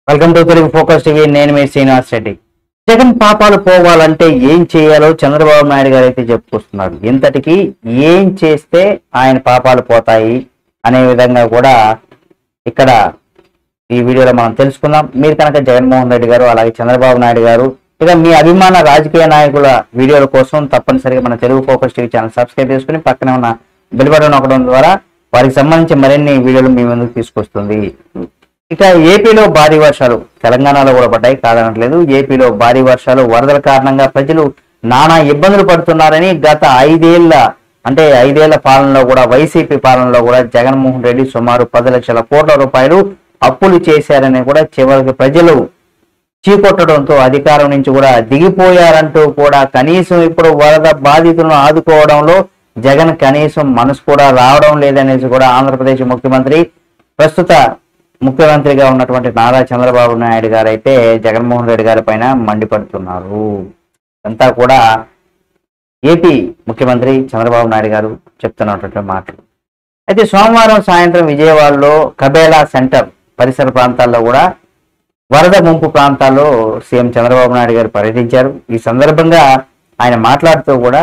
welcome to Telugu focus TV నేను మీ శ్రీనివాస్ రెడ్డి జగన్ పాపాలు పోవాలంటే ఏం చేయాలో చంద్రబాబు నాయుడు గారు అయితే చెప్పుకొస్తున్నారు ఇంతటికి ఏం చేస్తే ఆయన పాపాలు పోతాయి అనే విధంగా కూడా ఇక్కడ ఈ వీడియోలో మనం తెలుసుకుందాం మీరు కనుక జగన్మోహన్ రెడ్డి గారు అలాగే చంద్రబాబు నాయుడు గారు ఇక మీ అభిమాన రాజకీయ నాయకుల వీడియోల కోసం తప్పనిసరిగా మన Telugu focus TV channel subscribe చేసుకుని పక్కనే ఉన్న బెల్ బటన్ నొక్కడం ద్వారా వారికి సంబంధించి మరిన్ని వీడియోలు మీ ముందుకు తీసుకొస్తుంది ఇక ఏపీలో భారీ వర్షాలు తెలంగాణలో కూడా పడ్డాయి కాదనట్లేదు ఏపీలో భారీ వర్షాలు వరదల కారణంగా ప్రజలు నానా ఇబ్బందులు పడుతున్నారని గత ఐదేళ్ల అంటే ఐదేళ్ల పాలనలో కూడా వైసీపీ పాలనలో కూడా జగన్మోహన్ రెడ్డి సుమారు పది లక్షల కోట్ల రూపాయలు అప్పులు చేశారని కూడా చివరికి ప్రజలు చీకొట్టడంతో అధికారం నుంచి కూడా దిగిపోయారంటూ కూడా కనీసం ఇప్పుడు వరద బాధితులను ఆదుకోవడంలో జగన్ కనీసం మనసు కూడా రావడం లేదనేసి కూడా ఆంధ్రప్రదేశ్ ముఖ్యమంత్రి ప్రస్తుత ముఖ్యమంత్రిగా ఉన్నటువంటి నారా చంద్రబాబు నాయుడు గారు అయితే జగన్మోహన్ రెడ్డి గారి పైన మండిపడుతున్నారు అంతా కూడా ఏపీ ముఖ్యమంత్రి చంద్రబాబు నాయుడు గారు చెప్తున్నటువంటి మాటలు అయితే సోమవారం సాయంత్రం విజయవాడలో కబేలా సెంటర్ పరిసర ప్రాంతాల్లో కూడా వరద ముంపు ప్రాంతాల్లో సీఎం చంద్రబాబు నాయుడు గారు పర్యటించారు ఈ సందర్భంగా ఆయన మాట్లాడుతూ కూడా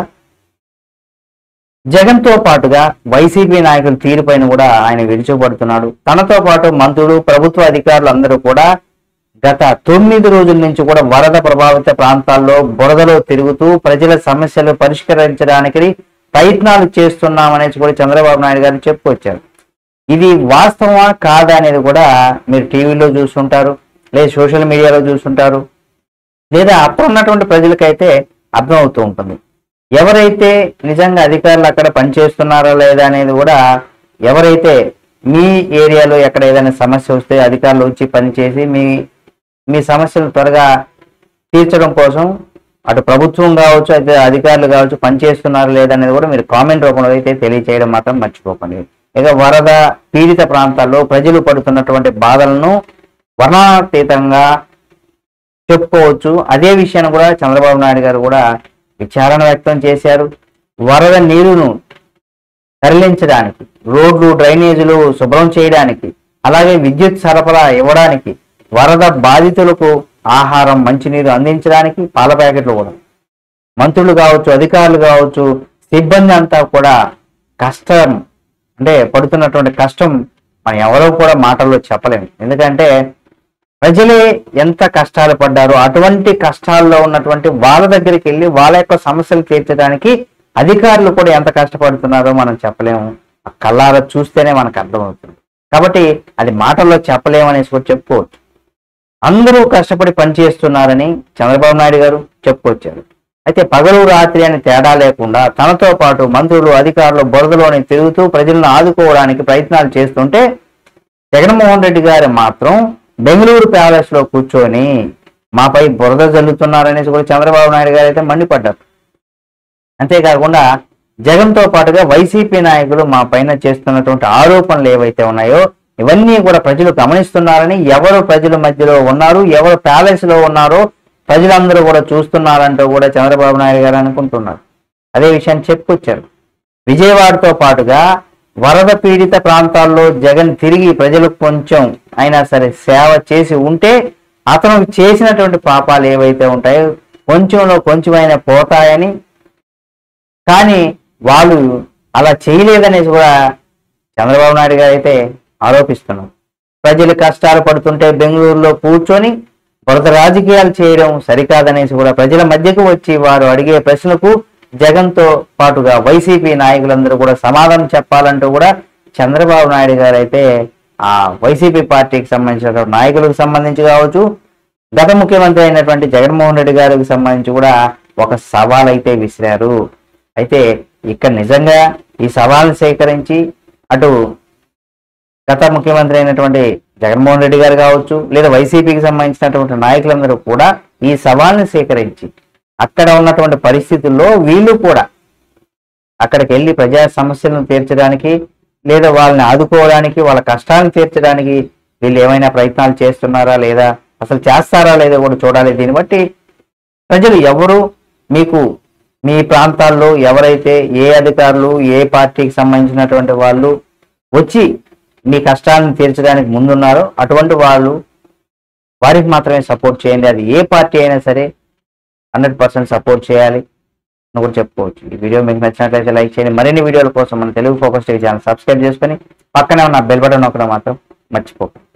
జగన్తో పాటుగా వైసీపీ నాయకుల తీరుపైన కూడా ఆయన విరుచుపడుతున్నాడు తనతో పాటు మంత్రులు ప్రభుత్వ అధికారులు అందరూ కూడా గత తొమ్మిది రోజుల నుంచి కూడా వరద ప్రభావిత ప్రాంతాల్లో బురదలో తిరుగుతూ ప్రజల సమస్యలు పరిష్కరించడానికి ప్రయత్నాలు చేస్తున్నామనేసి కూడా చంద్రబాబు నాయుడు గారు చెప్పుకొచ్చారు ఇది వాస్తవమా కాదా అనేది కూడా మీరు టీవీలో చూస్తుంటారు లేదా సోషల్ మీడియాలో చూస్తుంటారు లేదా అక్కడ ఉన్నటువంటి ప్రజలకైతే అర్థమవుతూ ఉంటుంది ఎవరైతే నిజంగా అధికారులు అక్కడ పనిచేస్తున్నారో లేదా అనేది కూడా ఎవరైతే మీ ఏరియాలో ఎక్కడ ఏదైనా సమస్య వస్తే అధికారులు వచ్చి పనిచేసి మీ మీ సమస్యలు త్వరగా తీర్చడం కోసం అటు ప్రభుత్వం కావచ్చు అయితే అధికారులు కావచ్చు పనిచేస్తున్నారు లేదనేది కూడా మీరు కామెంట్ రూపంలో అయితే తెలియచేయడం మాత్రం మర్చిపోకండి ఇక వరద పీడిత ప్రాంతాల్లో ప్రజలు పడుతున్నటువంటి బాధలను వర్ణాతీతంగా చెప్పుకోవచ్చు అదే విషయాన్ని కూడా చంద్రబాబు నాయుడు గారు కూడా విచారణ వ్యక్తం చేశారు వరద నీరును తరలించడానికి రోడ్లు డ్రైనేజీలు శుభ్రం చేయడానికి అలాగే విద్యుత్ సరఫరా ఇవ్వడానికి వరద బాధితులకు ఆహారం మంచినీరు అందించడానికి పాల ప్యాకెట్లు కూడా మంత్రులు కావచ్చు అధికారులు కావచ్చు సిబ్బంది అంతా కూడా కష్టం అంటే పడుతున్నటువంటి కష్టం మనం ఎవరో కూడా మాటల్లో చెప్పలేము ఎందుకంటే ప్రజలే ఎంత కష్టాలు పడ్డారో అటువంటి కష్టాల్లో ఉన్నటువంటి వాళ్ళ దగ్గరికి వెళ్ళి వాళ్ళ యొక్క సమస్యలు తీర్చడానికి అధికారులు కూడా ఎంత కష్టపడుతున్నారో మనం చెప్పలేము ఆ కళ్ళారా చూస్తేనే మనకు అర్థమవుతుంది కాబట్టి అది మాటల్లో చెప్పలేము అనేసి కూడా చెప్పుకోవచ్చు అందరూ కష్టపడి పనిచేస్తున్నారని చంద్రబాబు నాయుడు గారు చెప్పుకొచ్చారు అయితే పగలు రాత్రి అని తేడా లేకుండా తనతో పాటు మంత్రులు అధికారులు బురదలోని తిరుగుతూ ప్రజలను ఆదుకోవడానికి ప్రయత్నాలు చేస్తుంటే జగన్మోహన్ రెడ్డి గారు మాత్రం బెంగళూరు ప్యాలెస్ లో కూర్చొని మాపై బురద జల్లుతున్నారనేసి కూడా చంద్రబాబు నాయుడు గారు అయితే మండిపడ్డారు అంతేకాకుండా జగన్తో పాటుగా వైసీపీ నాయకులు మా పైన చేస్తున్నటువంటి ఆరోపణలు ఏవైతే ఉన్నాయో ఇవన్నీ కూడా ప్రజలు గమనిస్తున్నారని ఎవరు ప్రజల మధ్యలో ఉన్నారు ఎవరు ప్యాలెస్ లో ఉన్నారో ప్రజలందరూ కూడా చూస్తున్నారంటూ కూడా చంద్రబాబు నాయుడు గారు అనుకుంటున్నారు అదే విషయాన్ని చెప్పుకొచ్చారు విజయవాడతో పాటుగా వరద పీడిత ప్రాంతాల్లో జగన్ తిరిగి ప్రజలకు కొంచెం అయినా సరే సేవ చేసి ఉంటే అతను చేసినటువంటి పాపాలు ఏవైతే ఉంటాయో కొంచెంలో కొంచెమైనా పోతాయని కానీ వాళ్ళు అలా చేయలేదనేసి కూడా చంద్రబాబు నాయుడు గారు అయితే ఆరోపిస్తున్నారు ప్రజలు కష్టాలు పడుతుంటే బెంగళూరులో కూర్చొని బురద రాజకీయాలు చేయడం సరికాదనేసి కూడా ప్రజల మధ్యకు వచ్చి వారు అడిగే ప్రశ్నలకు జగన్తో పాటుగా వైసీపీ నాయకులందరూ కూడా సమాధానం చెప్పాలంటూ కూడా చంద్రబాబు నాయుడు గారు అయితే ఆ వైసీపీ పార్టీకి సంబంధించిన నాయకులకు సంబంధించి కావచ్చు గత ముఖ్యమంత్రి అయినటువంటి జగన్మోహన్ రెడ్డి గారికి సంబంధించి కూడా ఒక సవాల్ అయితే విసిరారు అయితే ఇక్కడ నిజంగా ఈ సవాల్ని సేకరించి అటు గత ముఖ్యమంత్రి అయినటువంటి జగన్మోహన్ రెడ్డి గారు కావచ్చు లేదా వైసీపీకి సంబంధించినటువంటి నాయకులందరూ కూడా ఈ సవాల్ని సేకరించి అక్కడ ఉన్నటువంటి పరిస్థితుల్లో వీళ్ళు కూడా అక్కడికి వెళ్ళి ప్రజా సమస్యలను తీర్చడానికి లేదా వాళ్ళని ఆదుకోవడానికి వాళ్ళ కష్టాలను తీర్చడానికి వీళ్ళు ఏమైనా ప్రయత్నాలు చేస్తున్నారా లేదా అసలు చేస్తారా లేదా కూడా చూడాలి దీన్ని బట్టి ప్రజలు ఎవరు మీకు మీ ప్రాంతాల్లో ఎవరైతే ఏ అధికారులు ఏ పార్టీకి సంబంధించినటువంటి వాళ్ళు వచ్చి మీ కష్టాలను తీర్చడానికి ముందున్నారో అటువంటి వాళ్ళు వారికి మాత్రమే సపోర్ట్ చేయండి అది ఏ పార్టీ అయినా సరే హండ్రెడ్ పర్సెంట్ సపోర్ట్ చేయాలి అని కూడా చెప్పుకోవచ్చు ఈ వీడియో మీకు నచ్చినట్లయితే లైక్ చేయండి మరిన్ని వీడియోల కోసం మన Telugu focus TV channel subscribe చేసుకొని పక్కనే ఉన్న బెల్ బటన్ నొక్కడం మాత్రం మర్చిపోకండి